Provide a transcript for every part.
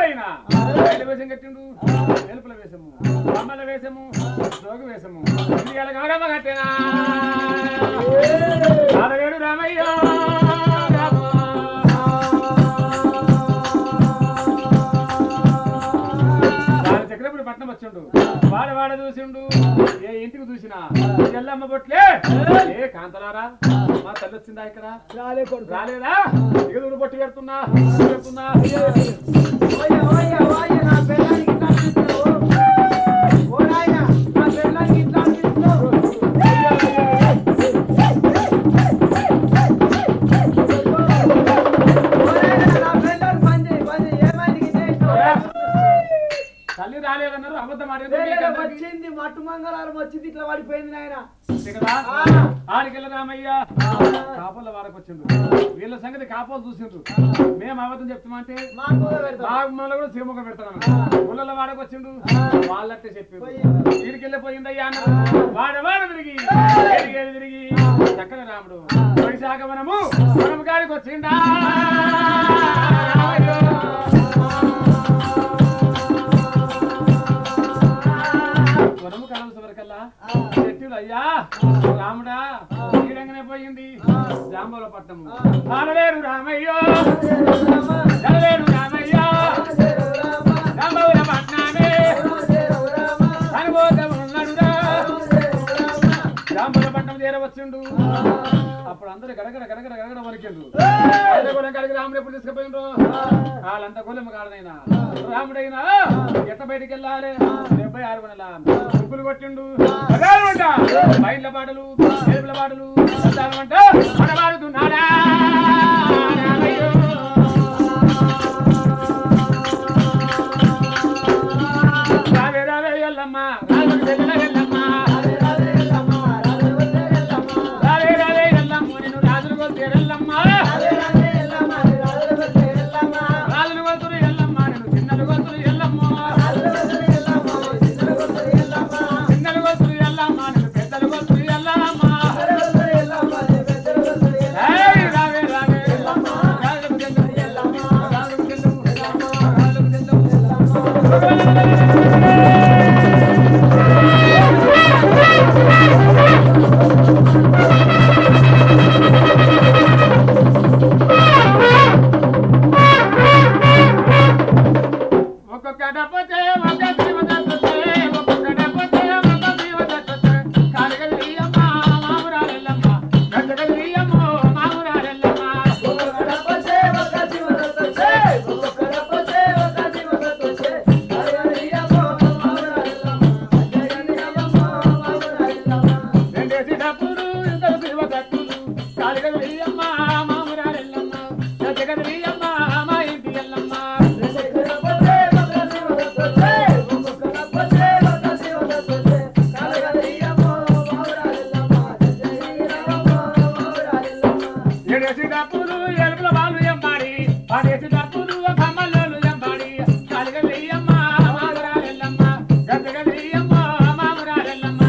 రాముడైన బయలు వేషం కట్టిండు తెలుపుల వేషము అమ్మల వేషము జోగి వేషము ఇండియాల గౌరమ్మ కట్టినా రామవేడు రామయ్య రామ చక్రపురి పట్నం వచ్చిండు వాడ వాడ చూసిండు ఏ ఇంటికి చూసినా ఎల్లమ్మ బొట్లే ఏ కాంతలారా మా తల్లి వచ్చిందా ఇక్కడ రాలే కొడుకు రాలేదా ఇక బొట్టు పెడుతున్నా పెడుతున్నా ఓయ్య, ఓయ్య, ఓయ్య, నా పిల్లానికి ఇట్లా అనిపిస్తున్నావు? ఓ నాయనా, నా పిల్లానికి ఇట్లా అనిపిస్తున్నావు? ఓ నాయనా, నా పిల్లానికి పని చేయి, పని చేయి. ఏమైంది గిట్ల చేసినావు? తల్లి రాలేదన్నారు అబద్ధం ఆడేది లే, లే, మీకందరికీ. వచ్చింది మట్టు మంగళవారం వచ్చింది ఇట్లా పడిపోయింది నాయన అంతే కదా ఆ. ఆడికెళ్ళ రామయ్య కాపుల వారకు వచ్చిండు వీళ్ళ సంగతి కాపులు చూసిండ్రు మేము అబద్ధం చెప్తామంటే మాకు కూడా పెడతాం బాగుమల్ల కూడా సీముఖ పెడతాను ఊళ్ళ వాడకు వచ్చిండు వాళ్ళట్టే చెప్పి వీడికెళ్ళి పోయిందయ్యా అన్నారు వాడ వాడ తిరిగి తిరిగి తిరిగి చక్కని రాముడు వైశాఖ మనము మనము గారికి వచ్చిండా మనము కలం వరకల్లా చెట్టులు అయ్యా రాముడా ఈడంగానే పోయింది జాంబల పట్టణము ఆనలేరు రామయ్యో జనలేరు రామయ్యో జాంబవుల పట్నమే అనుభూతం ఉన్నాడురా జాంబల పట్నం చేరవచ్చుండు అప్పుడు అందరూ గడగడ గడగడ గడగడ వలికిండ్రు అయితే కూడా కలిగి రాముడు ఎప్పుడు తీసుకుపోయిండ్రు వాళ్ళంతా గొల్లెమ్మ కాడనైనా రాముడైనా ఎట్ట బయటికి వెళ్ళాలి డెబ్బై ఆరు వందల ముగ్గులు కొట్టిండు అదాలమంట బయట పాటలు ఏడుపుల పాటలు అదాలమంట మనవాడుతున్నాడా రామయ్యో. రావే రావే ఎల్లమ్మ రాజుకు చెల్లెల ఎల్లమ్మ రావే రావే ఎల్లమ్మ నేను రాజులు కొలితే ఎల్లమ్మ రాజులు కొలుతురు ఎల్లమ్మ నేను చిన్నలు కొలుతురు ఎల్లమ్మ చిన్నలు కొలుతురు ఎల్లమ్మ నేను పెద్దలు కొలుతురు ఎల్లమ్మ ఏయ్ రావే రావే ఎల్లమ్మ రాజులకు చెల్లెలు ఎల్లమ్మ రాజులకు చెల్లెలు ఎల్లమ్మ రాజులకు చెల్లెలు ఒక్కొక్క డబ్బతే ఒక జీవదత్తే ఒక్కొక్క డబ్బతే ఒక జీవదత్తే కాలిగల్లియమ్మ మామురాలెల్లమ్మ గద్దగల్లియమ్మ మామురాలెల్లమ్మ రెండేసి డబ్బులు ఇద్దరు జీవదత్తులు కాలిగల్లియమ్మ మామురాలెల్లమ్మ గద్దగల్లియమ్మ మా ఇంటి ఎల్లమ్మ ఏడేసి డబ్బులు ఎలుపుల వాళ్ళు ఎంబాడి పదేసి డబ్బులు కమ్మల్లోలు ఎంబాడి కాలిగల్లియమ్మ మామురాలెల్లమ్మ గద్దగల్లియమ్మ మామురాలెల్లమ్మ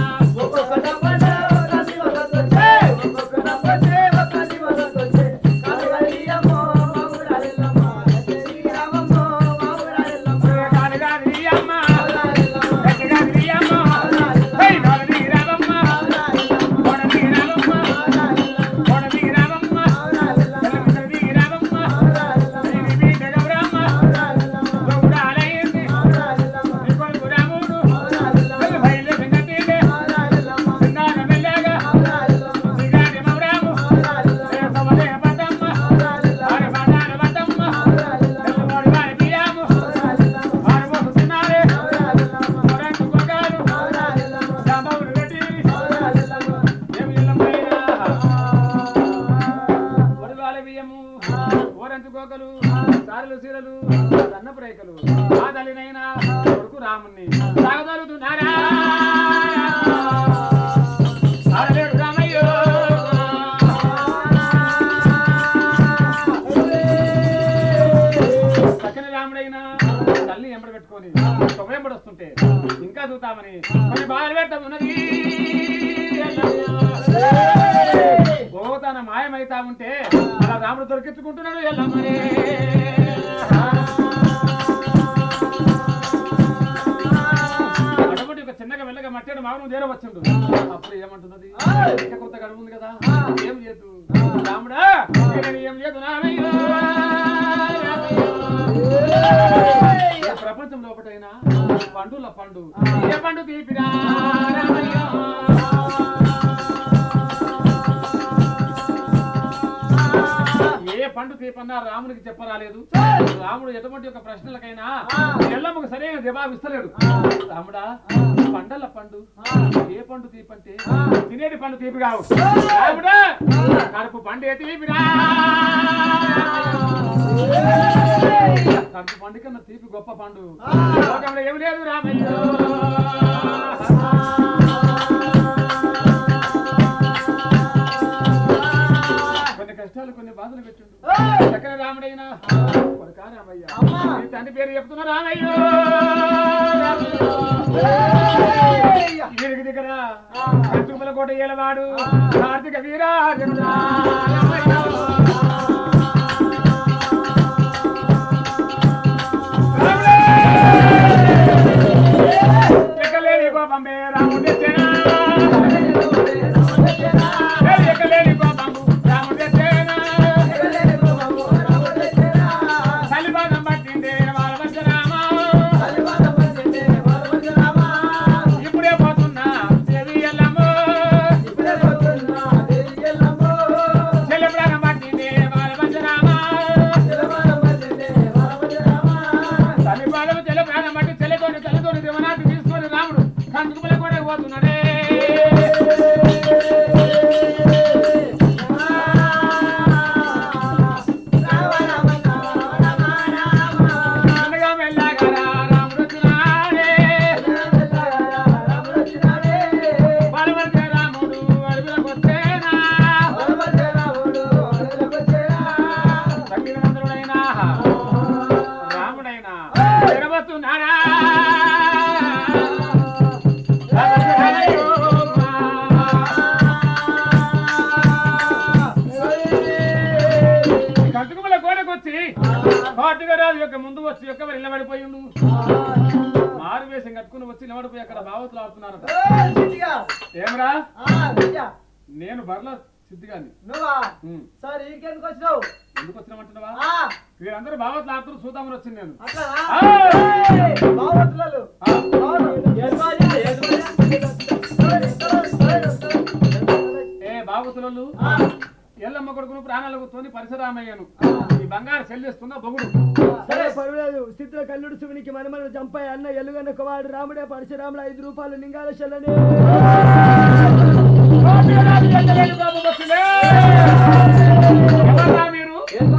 కాలిగల్లియమ్మ గద్దగల్లియమ్మ హై నాగనీరావమ్మ కోడనీరావమ్మ కోడనీరావమ్మ జలమిదనీరావమ్మ శ్రీవిధగౌరమ్మ గౌడాలయ్యింది నికొల్పు రాముడు బయలు సంగతినే సింగార మెల్లగా శ్రీగారి మౌరాము సమదేహ పదమ్మ వారి పాదాల పదమ్మ తెల్లవాడి వారి బియ్యము వారు పోతున్నారే కొరంకు కొగాలు జాంబవులు గట్టి ఏమి ఇల్లమ్మైనా వడగాల బియ్యము ఓరంచు కోకలు సారలు సీరలు సన్నపు రేఖలు ఆ తల్లినైనా కొడుకు రాముణ్ణి సాగదలుతున్నారా ఆడలేడు రామయ్యో చక్కని రాముడైనా తల్లి ఎంబడి పెట్టుకొని తొమ్మిది వస్తుంటే ఇంకా చూద్దామని కొన్ని బాధలు పెడతాం ఉన్నది ఓ తన మాయమైతా ఉంటే అలా రాముడు దొరికించుకుంటున్నాడు ఎల్లమ్మనే మామూలు చేర వచ్చిండు అప్పుడు ఏమంటున్నది ఇక కొత్త గడువు ఉంది కదా ఏం చేద్దు రాముడా ఇక నేను ఏం చేద్దు నామయ్యో ఈ ప్రపంచం లోపటైనా పండుల పండు ఏ పండు తీపిరా రామయ్యో ఏ పండు తీపన్నా రామునికి చెప్పరాలేదు రాముడు ఎటువంటి ఒక ప్రశ్నలకైనా ఎల్లమ్మకు సరైన జవాబు ఇస్తలేడు రాముడా పండల పండు ఏ పండు తీపంటే తినేటి పండు తీపి కావు రాముడా కడుపు పండే తీపిరా కడుపు పండు కన్నా తీపి గొప్ప పండు లోకంలో ఏమి లేదు రామయ్య కొన్ని కష్టాలు కొన్ని బాధలు పెట్టిండు చక్కని రాముడైనా కొడుకా రామయ్య నీ తండ్రి పేరు చెప్తున్నా రామయ్య వీరికి దగ్గర కట్టుకుల కోట ఏలవాడు కార్తీక వీరాజనుడా రామయ్య. రాముడే! ఎక్కలేని కోపంబే రాముడు తెచ్చెనా. ఏ ఎక్కలేని కోపంబు రాముడు తెచ్చెనా. తల్లిపాదం పట్టిందే వాళ్ళ మధ్య రామా. ఇప్పుడే పోతున్నా దేవి ఎల్లమ్మ. చెల్లి ప్రాణం పట్టిందే వాళ్ళ మధ్య రామా. తల్లిపాదం చెల్లి ప్రాణం పట్టి చెల్లితోని తల్లితోని దేవనాథి తీసుకొని రాముడు కందుకుమల కూడా పోతున్నాడే అనగా మెల్లగా రాముడు వచ్చినాడే. వాళ్ళ మధ్య రాముడు అడవిలోకి వచ్చేనా. తల్లిదండ్రులైనా రాముడైనా తిరగబోతున్నాడా? కట్టుకుమల గోడకొచ్చి పాటుగా రాజు యొక్క ముందు వచ్చి యొక్క మరి నిలబడిపోయిండు మారు వేషం కట్టుకుని వచ్చి నిలబడిపోయి అక్కడ బావతులు ఆడుతున్నారట ఏమరా నేను బర్ల సిద్ధిగాని నువ్వా ఉమ్. సరే ఇంకెందుకు వచ్చినావు ఎందుకు వచ్చినామంటున్నావా ఆ, వీరందరూ బావతులు ఆడుతున్నారు చూద్దామని వచ్చింది నేను అట్లా ఆ! బావతులలో ఆ. అవును. యజమాని, యజమాని. సరే, సరే, సరే, సరే. ఏ బావతులు ఆ, ఎల్లమ్మ కొడుకును ప్రాణాలకు తోని పరిసరామయ్యాను ఈ బంగారు చెల్లిస్తున్న బొగుడు సరే పర్వాలేదు స్థితిలో కల్లుడు శివునికి మనమను చంపాయి అన్న ఎల్లుగన్న కుమారుడు రాముడే పరశురాములు ఐదు రూపాయలు నింగాల చెల్లని ఎవర్రా మీరు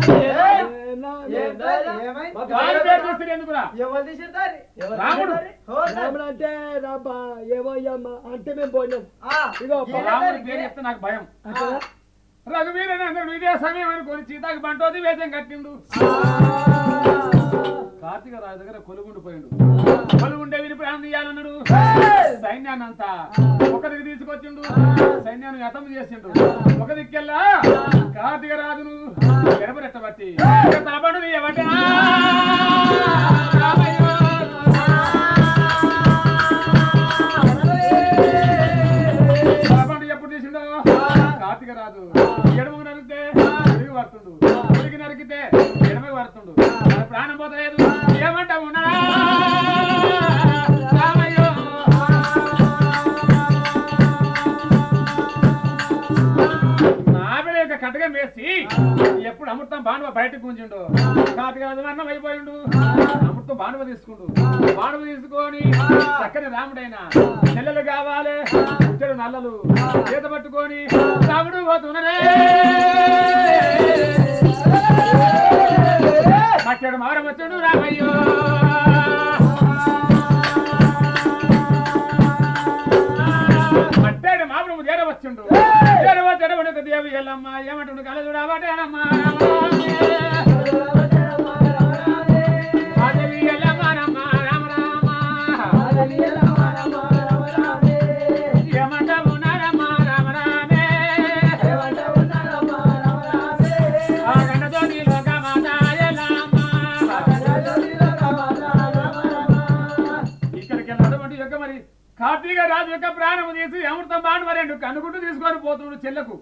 ఏంటది? ఏమై? వారి పేరు చూస్తే ఎందుకురా ఎవరు తీసారు దాన్ని? ఎవరు రాముడు. తీశారు? ఓ, దాన్ని. రాముడు అంటే రాబా ఏమో అయ్యమ్మ అంటే మేము పోయినాం ఆ, ఇగో ఏ రాముడి దానికి? పేరు చెప్తే నాకు భయం అక్కడ రఘువీరనందడు ఇదే సమయం అనుకొని సీతాకి బంటోది వేషం కట్టిండు కార్తీక రాజు దగ్గర కొలుగుండు పోయిండు కొలుగుండే విని ప్రాణం తీయాలన్నాడు సైన్యాన్ని అంతా ఒక దిక్కు తీసుకొచ్చిండు సైన్యాన్ని హతం చేసిండు ఒక దిక్కెల్లా కార్తీక రాజును ఎరబరెట్టబట్టి తలపడు తీయబట్టి తలపండు ఎప్పుడు తీసిండో కార్తీక రాజు ఎడమకు నరికితే తిరిగి పడుతుండు తిరిగి నరికితే ఎడమకు పడుతుండు మన ప్రాణం పోతలేదు ఏమంటా ఉన్నాడా రామయ్యో నాబిడ యొక్క కటకం వేసి ఎప్పుడు అమృతం బాణవ బయటకు గుంజిండు కార్తీక రాజు అన్నం అయిపోయిండు అమృతం బాణవ తీసుకుండు బాణవ తీసుకొని చక్కని రాముడైన చెల్లెలు కావాలి ఉచ్చడు నల్లలు చేత పట్టుకొని రాముడు పోతున్నదే మచ్చడు మారం వచ్చాడు రామయ్యో మట్టాడు మామిడి చేర వచ్చిండు చేరవ తెరవడు దేవి ఎల్లమ్మ ఏమంటుండు కలదు రావటేనమ్మా మాధవి ఎల్లమ్మ రమ్మ రామ రామ ఏమంటావు నారమ్మ రామ రామే ఆ గండతోని లోకమాత ఎల్లమ్మ కార్తీక రాజు యొక్క ప్రాణము తీసి అమృతం బాండ్ మరేండు కనుగుడ్డు తీసుకొని పోతున్నాడు చెల్లకు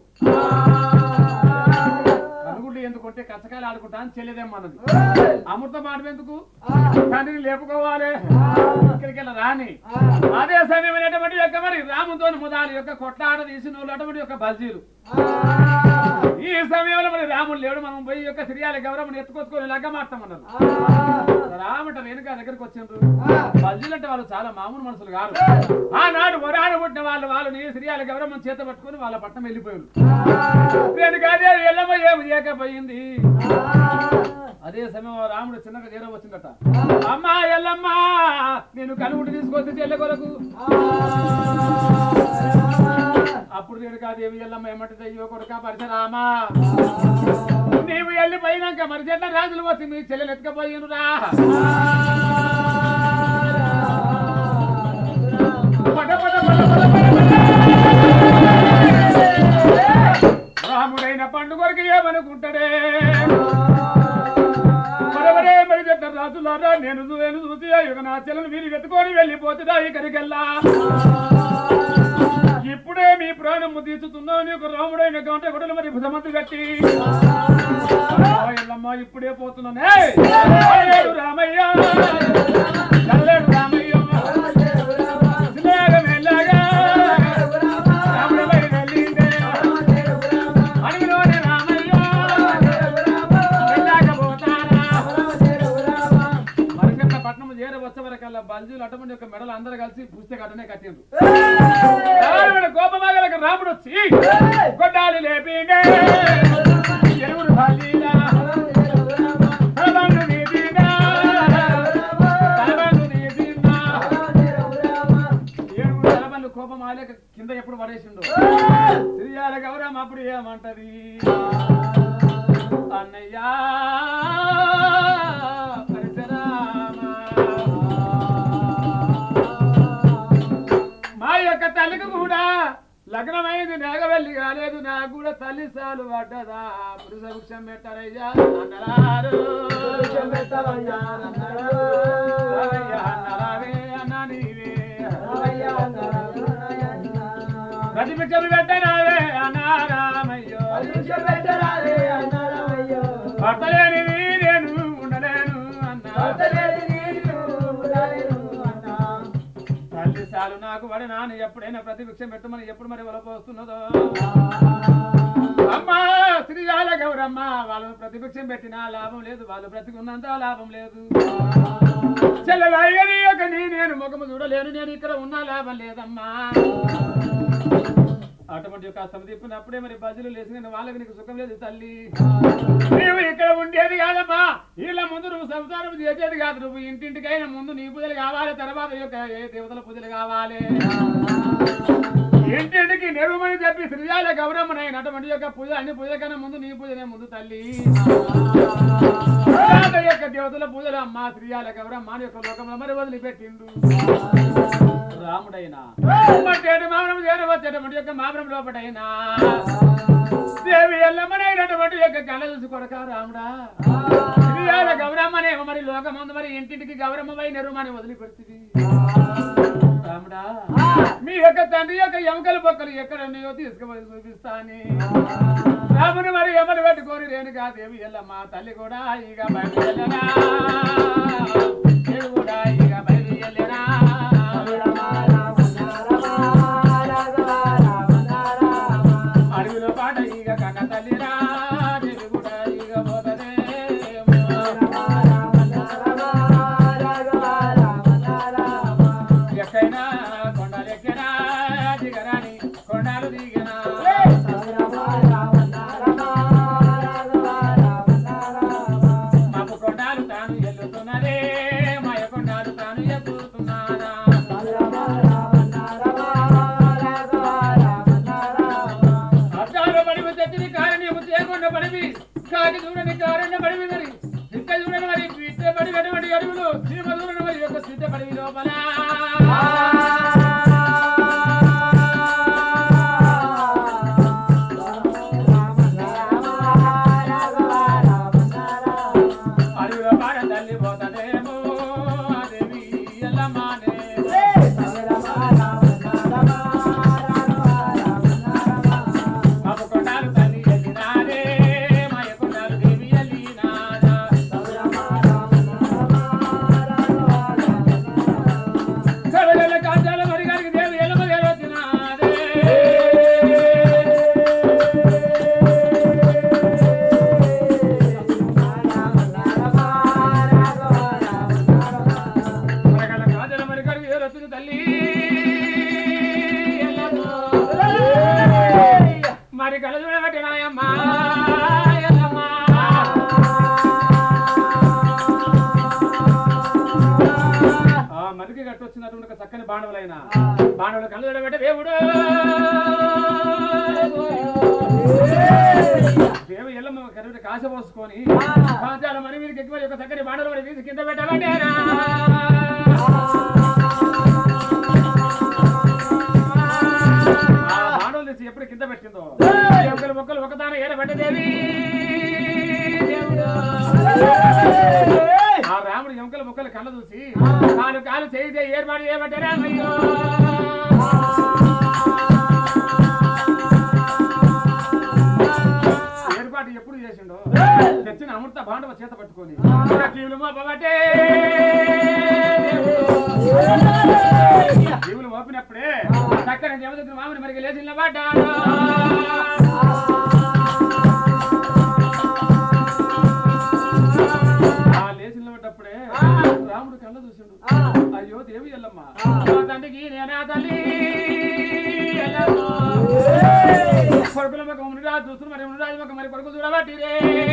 కనుగుడ్డు ఎందుకుంటే కచ్చకాయలు ఆడుకుంటా అని చెల్లెదేమన్నది అమృతం బాండ్ ఎందుకు తండ్రిని లేపుకోవాలి ఇక్కడికి వెళ్ళ రాని అదే సమయమైనటువంటి యొక్క మరి రాముతో ముదాలి యొక్క కొట్లాట తీసిన వాళ్ళు అటువంటి యొక్క బల్జీలు ఈ సమయంలో మరి రాముడు లేడు మనం పోయి యొక్క సిరియాల గౌరవం ఎత్తుకొచ్చుకొని లగ్గ మాడతామన్నారు రామట వెనుక దగ్గరికి వచ్చిండ్రు బల్జీలు అంటే వాళ్ళు చాలా మామూలు మనుషులు కాదు ఆనాడు వరాడు పుట్టిన వాళ్ళు వాళ్ళని సిరియాల గౌరవం చేత పట్టుకొని వాళ్ళ పట్టణం వెళ్ళిపోయారు వెనుకదే ఎల్లమ్మ ఏమి చేయకపోయింది అదే సమయం రాముడు చిన్నగా చేర వచ్చిందట అమ్మా ఎల్లమ్మ నేను కనుగుడు తీసుకొచ్చి చెల్లె కొరకు అప్పుడు నేను కాదేవి ఎల్లమ్మ ఏమంటుంది అయ్యో కొడుక పరిసరామా నీవు వెళ్ళి పోయినాక మరి చెట్ల రాజులు వచ్చి మీ చెల్లెలు ఎత్తుకపోయినురా పట పట పట పట పట పట. రాముడైన పండుగరికి ఏమనుకుంటాడే మరవరే మరి చెట్ల రాజులారా నేను నేను చూసి ఇక నా చెల్లెలు వీరి వెతుకొని వెళ్ళిపోతుందా ఇక్కడికెళ్ళా ఇప్పుడే మీ ప్రాణము తీర్చుతున్నావు నీకు రాముడైన గంట గుడలు మరి భుజమంతు కట్టి రాయలమ్మ ఇప్పుడే పోతున్నానే రాయలేడు రామయ్య చల్లేడు రామయ్య చిన్నగా మెల్లగా రాముడి బయట వెళ్ళిందే అడవిలోనే రామయ్య మెల్లగా పోతారా మరికట్ల పట్నం చేర వచ్చే వరకల్లా బల్జీలు అటువంటి యొక్క మెడలు అందరూ కలిసి పుస్తక అటనే కట్టిండ్రు రావణుడు కోపమగలకు రాముడు వచ్చి కొట్టాలి లేపిండే ఎరువుడు బల్జీలా తలబండు నీదినా తలబండు నీదినా ఏడుగురు తలబండ్లు కోపం ఆలేక కింద ఎప్పుడు పడేసిండు శ్రీయాల గౌరవం అప్పుడు ఏమంటది అన్నయ్యా పరశురామా. మా యొక్క తల్లికి కూడా లగ్నమైంది నాగవెల్లి కాలేదు నాకు కూడా తల్లి సాలు పడ్డదా పురుష వృక్షం పెట్టరయ్యా అన్నరారు రామయ్య అన్నరావే అన్న నీవే ప్రతిపక్షం పెట్టరావే అన్నారామయ్యో భర్తలేని నేను ఉండలేను అన్నా తల్లి సాలు నాకు వడ నాన్న ఎప్పుడైనా ప్రతిభిక్షం పెట్టమని ఎప్పుడు మరి వలపోస్తున్నదో అమ్మా శ్రీజాల గౌరమ్మ వాళ్ళు ప్రతిభిక్షం పెట్టినా లాభం లేదు వాళ్ళు బ్రతికున్నంత లాభం లేదు చెల్లెలయ్యని ఒక నీ నేను ముఖము చూడలేను నేను ఇక్కడ ఉన్నా లాభం లేదమ్మా అటువంటి యొక్క సమదీపినప్పుడే మరి బజులు లేచిన వాళ్ళకి నీకు సుఖం లేదు తల్లి నీవు ఇక్కడ ఉండేది కాదమ్మా వీళ్ళ ముందు నువ్వు సంసారం చేసేది కాదు నువ్వు ఇంటింటికైనా ముందు నీ పూజలు కావాలి తర్వాత యొక్క ఏ దేవతల పూజలు కావాలి ఇంటింటికి నెరుమని చెప్పి శ్రీజాల గౌరమ్మనైన అటువంటి యొక్క పూజ అన్ని పూజల కన్నా ముందు నీ పూజనే ముందు తల్లి తర్వాత యొక్క దేవతల పూజలు అమ్మ శ్రీజాల గౌరమ్మ అని యొక్క లోకంలో మరి వదిలిపెట్టిండు రాముడైనా మట్టేటి మామరం చేరవచ్చేటటువంటి యొక్క మామరం లోపటైనా దేవి ఎల్లమ్మనైనటువంటి యొక్క కళ చూసి కొడక రాముడా శ్రీయాల గౌరమ్మనేమో మరి లోకమందు మరి ఇంటింటికి గౌరమ్మ పై నెరుమని వదిలిపెడుతుంది రాముడా మీ యొక్క తండ్రి యొక్క ఎముకల పక్కలు ఎక్కడ ఉన్నాయో తీసుకుపోయి చూపిస్తాని రాముని మరి ఎమలు పెట్టుకొని రేణుగా దేవి ఎల్లమ్మ తల్లి కూడా ఇక బయలుదేరనా నేను కూడా ఇక బయలుదేరనా అడవిలో పాట ఇక కన్న తల్లిరా నేను కూడా ఇక పోతనేమో. ఎక్కైనా కొండలు ఎక్కినా దిగరాని కొండలు దిగినా మాకు కొండలు తాను ఎల్లుతున్నదే మాయ కొండలు తాను ఎక్కుతున్నానా అద్దాల పడివి తెచ్చింది కారణ్యము చేయకుండా పడివి కాకి చూడని కారణ్య పడివి మరి ఇంత చూడని మరి పిట్ట పడినటువంటి అడుగులు చీమ చూడని మరి యొక్క సిద్ధ పడివి లోపల అడవిలో పాడ తల్లి పోతదేమో దేవి ఎల్లమ్మానే బాణవులైన బాణవుల కళ్ళు చూడబెట్టే దేవుడు దేవు ఎల్లమ్మ కరువుడి కాశ పోసుకొని కాచాల మరి వీరికి ఎక్కువ యొక్క చక్కని బాణలు మరి తీసి కింద పెట్టబట్టారా ఆ బాణలు తీసి ఎప్పుడు కింద పెట్టిందో ఒకరు మొక్కలు ఒకదాన ఏడబెట్టదేవి ఆ రాముడు ఎముకల ముక్కలు కళ్ళ చూసి కాలు కాలు చేయి ఏర్పాటు చేయబట్టే రామయ్యో ఏర్పాటు ఎప్పుడు చేసిండో తెచ్చిన అమృత బాండవ చేత పట్టుకొని జీవులు మోపబట్టే జీవులు మోపినప్పుడే చక్కని దేవదగ్గురు మామిడి మరికి లేచి నిలబడ్డాడు ఆ లేచి నిలబడ్డప్పుడే రాముడు కళ్ళ చూసిండు అయ్యో దేవి ఎల్లమ్మ మా తండ్రికి నేనా తల్లి ఎల్లమ్మ. కొడుకుల మొక్క మునిరాజు చూస్తున్న మరి మునిరాజు మొక్క మరి కొడుకు చూడబట్టి రే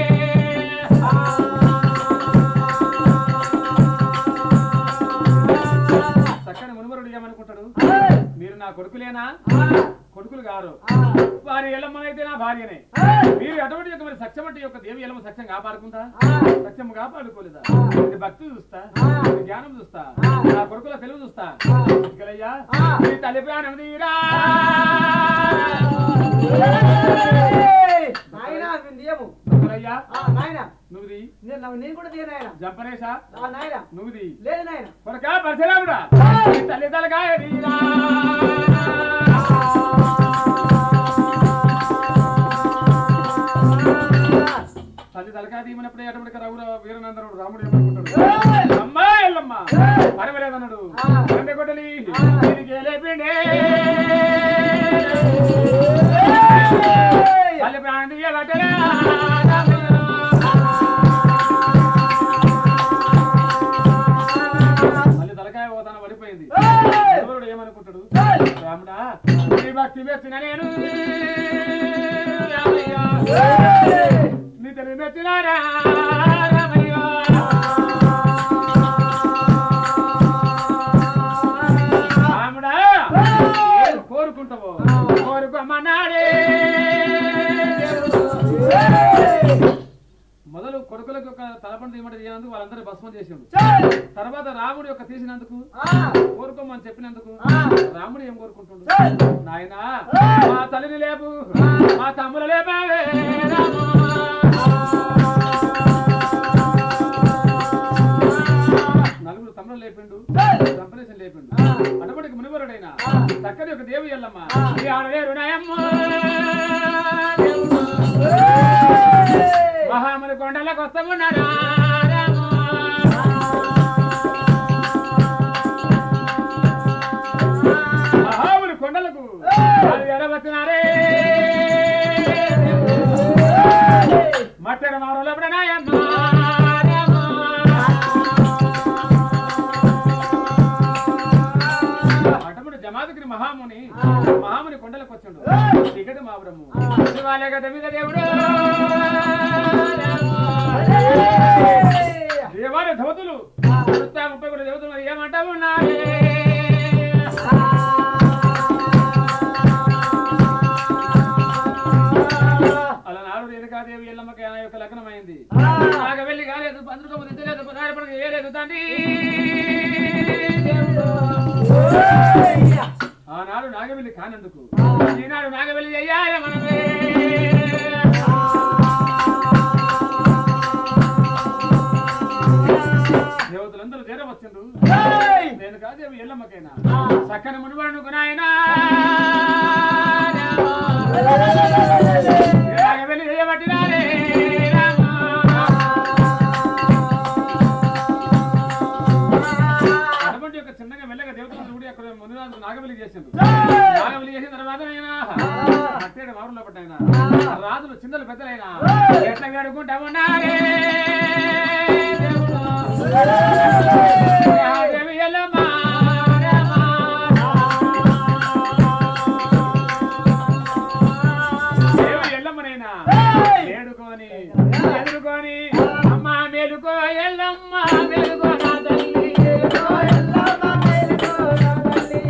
చక్కని మునుమరుడు ఏమనుకుంటాడు మీరు నా కొడుకులేనా కొడుకులు గారు వారి ఎల్లమ్మనైతే నా భార్యనే మీరు అటువంటి యొక్క మరి సత్యమట్టి యొక్క దేవి ఎల్లమ్మ సత్యం కాపాడుకుంటా సత్యం కాపాడుకోలేదా ఇది భక్తి చూస్తా ఇది జ్ఞానం చూస్తా నా కొడుకుల తెలుగు చూస్తా ఇకలయ్యా నీ తల్లి ప్రాణం తీరా నాయనా మేము తీయము ఇకలయ్యా ఆ, నాయనా నువ్వు ది నేను నేను కూడా తీయ నాయన జంపనేశా నాయన నువ్వు ది లేదు నాయన కొరక పరశురాముడా నీ తల్లి తలకాయ తీరా తల్లి తలకాయ తీయమన్నప్పుడే అటువంటి రఘుర వీరనందనుడు రాముడు ఏమనుకుంటాడు అమ్మా ఎల్లమ్మ పరవలేదన్నాడు తండ్రి కొట్టలి దీనికి లేపిండే తల్లి ప్రాణం తీయబట్టరా మళ్ళీ తలకాయ పోతాన పడిపోయింది ఎవరుడు ఏమనుకుంటాడు రాముడా నీ భక్తి మెచ్చిన నేను రామయ్య. నీ తెలివి మెచ్చిన రామయ్య. రాముడా ఏం కోరుకుంటావో కోరుకోమన్నాడే మొదలు కొడుకులకు ఒక తలపండు తీయమంటే తీయనందుకు వాళ్ళందరూ భస్మం చేసిండు తర్వాత రాముడు యొక్క తీసినందుకు కోరుకోమని చెప్పినందుకు రాముడు ఏం కోరుకుంటుండు నాయనా మా తల్లిని లేపు మా తమ్ముల లేపావే రామా. నలుగురు తమ్ముడు లేపిండు సంప్రేషన్ లేపిండు అటువంటి మునివరుడైన చక్కని ఒక దేవి ఎల్లమ్మ ఈ ఆడలేరు నాయమ్మ మహాముని కొండలకు వస్తామున్నారా మహాముని కొండలకు వాళ్ళు ఎడబట్టినారే మట్టడ మారలో నాయమ్మ అటువంటి జమాదగిరి మహాముని మహాముని కొండలకు వచ్చిండు దిగడు మావురము శివాలయ గద మీద దేవుడు దేవాలయ దేవతలు వృత్తా ముప్పై కూడా దేవతలు మరి ఏమంటా ఉన్నాయి అలా నాడు రేణుకాదేవి ఎల్లమ్మకి ఆయన యొక్క లగ్నం అయింది నాగ వెళ్ళి కాలేదు పందుకు దిద్దలేదు నాయపడక ఏలేదు తండ్రి ఆనాడు నాగవెల్లి కానందుకు ఈనాడు నాగవెల్లి అయ్యాయ మనమే దేవతలందరూ చేరవచ్చిండ్రు నేను కాదేవి ఎల్లమ్మకైనా చక్కని మునివరుడుకు నాయనా నాగవెల్లి చేయబట్టినారే రామా. అటువంటి యొక్క చిన్నగా మెల్లగా దేవతలు చూడి అక్కడ మునిరాజు నాగబలి చేసిండు నాగబలి చేసిన తర్వాత ఆయన అట్టేడు మారులో పడ్డాయన రాజులు చిన్నలు పెద్దలైన ఎట్లా వేడుకుంటా ఉన్నారే దేవి ఎల్లమ్మ రామ. దేవి ఎల్లమ్మనైనా వేడుకొని ఎదుర్కొని అమ్మ మేలుకో ఎల్లమ్మ మేలుకో నా తల్లి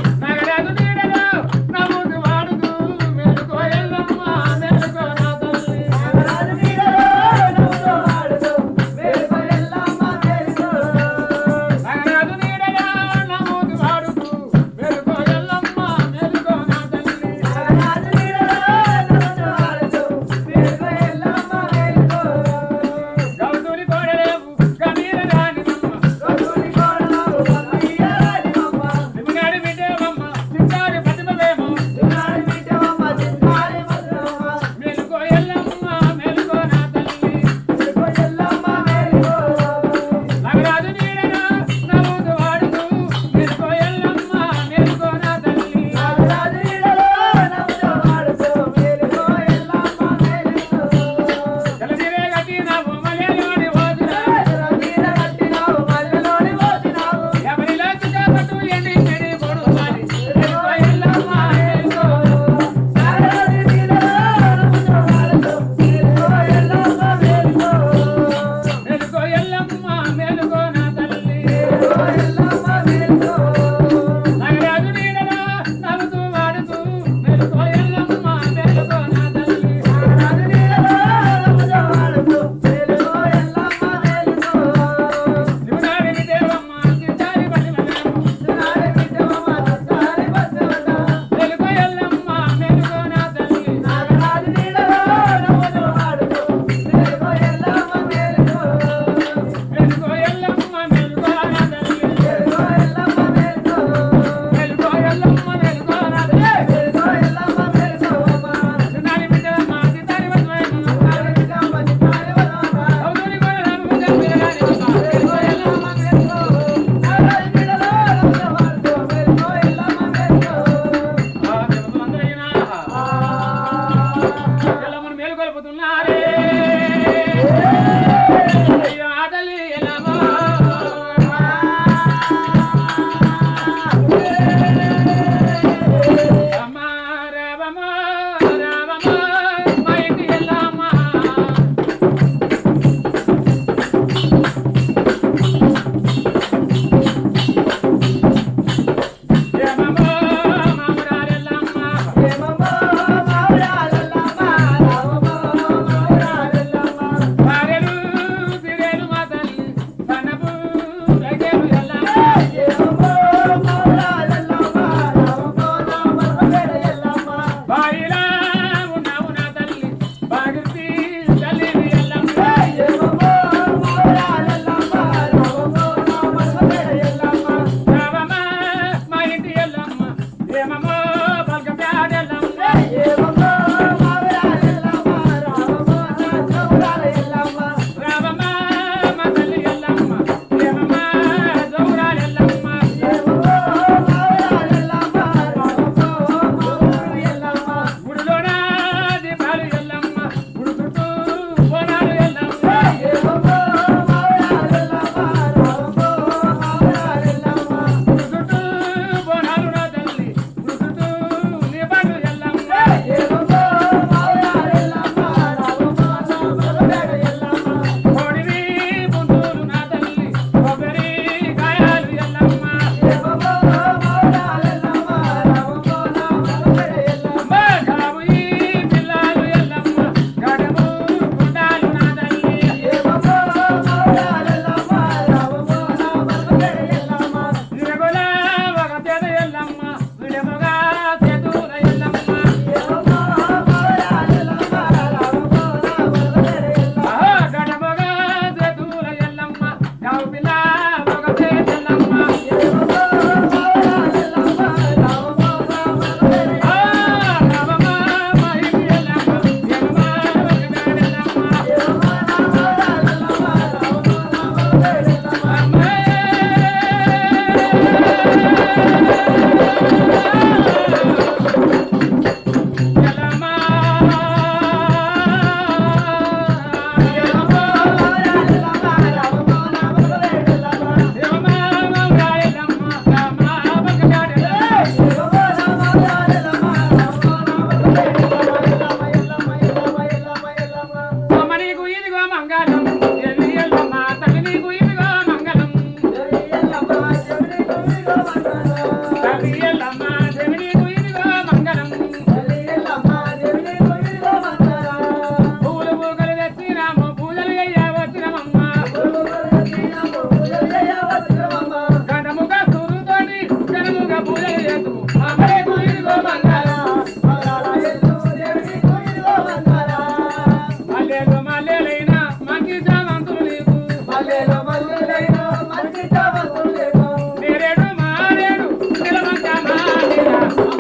నేరేడు మారేడు నిలవంక మారేరా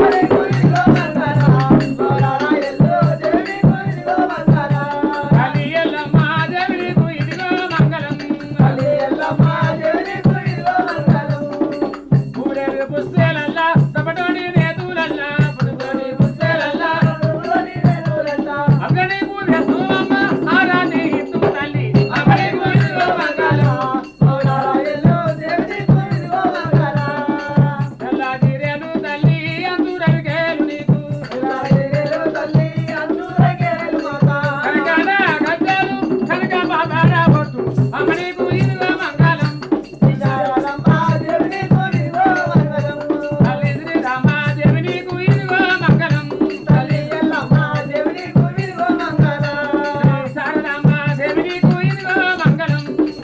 కలియల్ల మాదేవికు ఇదిగో మంగళం పూరేడు పుస్తేలల్లా తపటోని నేతులల్లా పురుగోని పుస్తేలల్లా అగని పూరే సోమమ్మ ఆరాని ఇత్తు తల్లి అగని పూరే మంగళం తెల్లాదిరేను తల్లి అందురగేలు నీకు కనకాల గద్దెలు కనక బాబాడ బొట్టు అమ్మనీకు ఇదిగో మంగళం తల్లి శ్రీ రామాదేవి నీకు ఇదిగో మంగళం శ్రీ శారదాంబ దేవి నీకు ఇదిగో మంగళం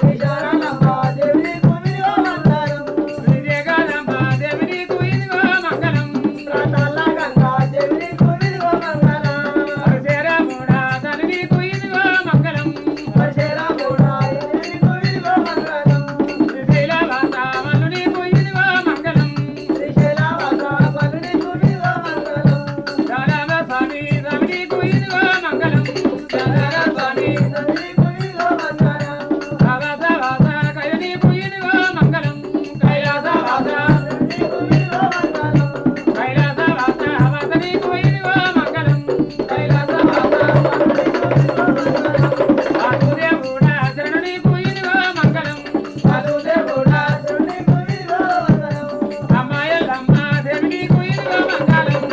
శ్రీ జగదాంబ దేవి నీకు ఇదిగో మంగళం హరిశేరాముడా తల్లి నీకు ఇదిగో మంగళం శ్రీశైలవాస మల్లు నీకు ఇదిగో మంగళం రామ స్వామి రవి నీకు ఇదిగో మంగళం రామ స్వామి రావసవాస కయ నీకు ఇదిగో మంగళం కైలాసవాస కైలాసవాస వాస నీకు ఇదిగో మంగళం కైలాసవాస వాసుదేవుడా శరణు నీకు ఇదిగో మంగళం అమ్మాయల్లమ్మ దేవి నీకు ఇదిగో మంగళం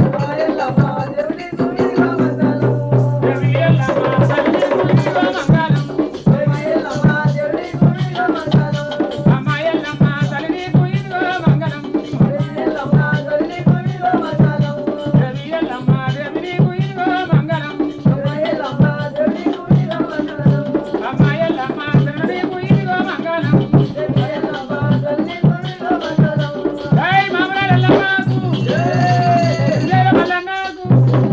దేవి ఎల్లమ్మ తల్లి నీకు ఇదిగో మంగళం అమ్మాయల్లమ్మ తల్లి నీకు ఇదిగో మంగళం దేవి ఎల్లమ్మ దేవి నీకు ఇదిగో మంగళం అమ్మాయల్లమ్మ శరణు నీకు ఇదిగో మంగళం జై మామరాలమ్మకు జై మల్లన్నకు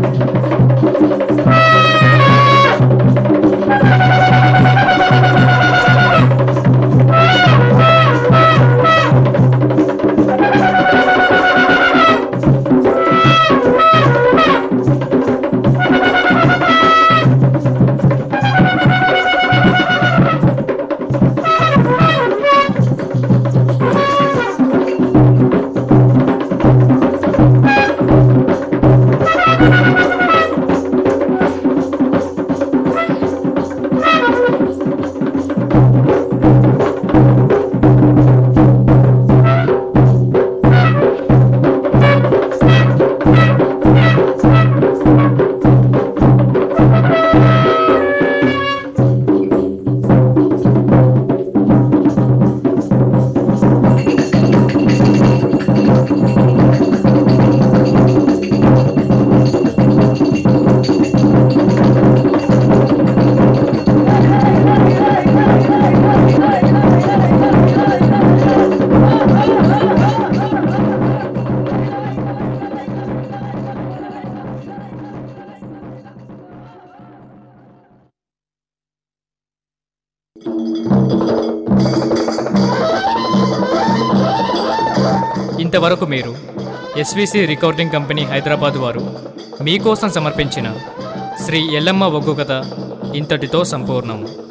ఇంతవరకు మీరు ఎస్విసి రికార్డింగ్ కంపెనీ హైదరాబాద్ వారు మీకోసం సమర్పించిన శ్రీ ఎల్లమ్మ ఒగ్గు కథ ఇంతటితో సంపూర్ణం